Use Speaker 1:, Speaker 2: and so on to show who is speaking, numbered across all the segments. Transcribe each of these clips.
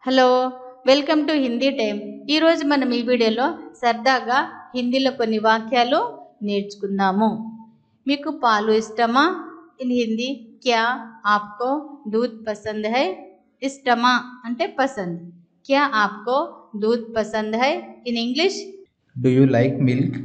Speaker 1: Hello welcome to Hindi time ఈరోజు మనం ఈ వీడియోలో సరదాగా హిందీలో కొన్ని వాక్యాలు నేర్చుకుందాము మీకు పాలు ఇష్టమా ఇన్ హిందీ క్యా ఆప్కో దూద్ పసంద్ హై ఇష్టమా అంటే పసంద్ క్యా ఆప్కో దూద్ పసంద్ హై in English
Speaker 2: Do you like milk?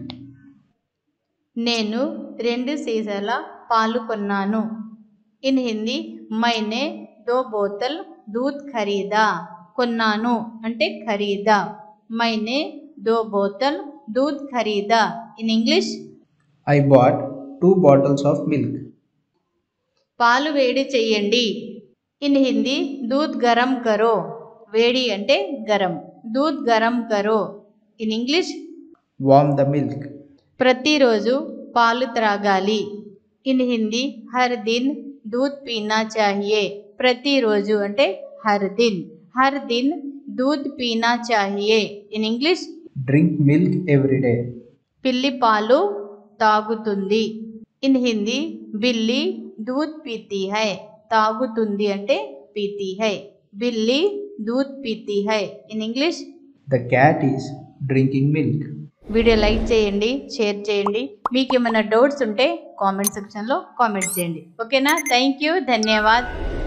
Speaker 1: నేను రెండు సీసాల పాలు కొన్నాను ఇన్ హిందీ మైనే దో బోతల్ దూద్ ఖరీదా కొన్నాను అంటే ఖరీదా మైనే దో బోతల్ దూద్ ఖరీదా in English
Speaker 2: I bought two bottles of milk.
Speaker 1: పాలు వేడి చెయ్యండి ఇన్ హిందీ దూద్ గరం కరో వేడి అంటే గరం దూద్ గరం కరో in English
Speaker 2: Warm the milk.
Speaker 1: ప్రతిరోజు పాలు త్రాగాలి ఇన్ హిందీ హర్ దిన్ దూద్ పీనా చాహియే ప్రతిరోజు అంటే హర్ దిన్ హర్ దిన్ దూద్ పీనా చాహియే in English
Speaker 2: Drink milk every day.
Speaker 1: పిల్లి పాలు తాగుతుంది ఇన్ హిందీ బిల్లి దూద్ పీతి హై తాగుతుంది అంటే పీతి హై బిల్లి దూద్ పీతి హై in English
Speaker 2: The cat is drinking milk.
Speaker 1: Video like చేయండి షేర్ చేయండి మీకు ఏమైనా డౌట్స్ ఉంటే కామెంట్ సెక్షన్లో కామెంట్ చేయండి ఓకేనా థ్యాంక్ యూ ధన్యవాద్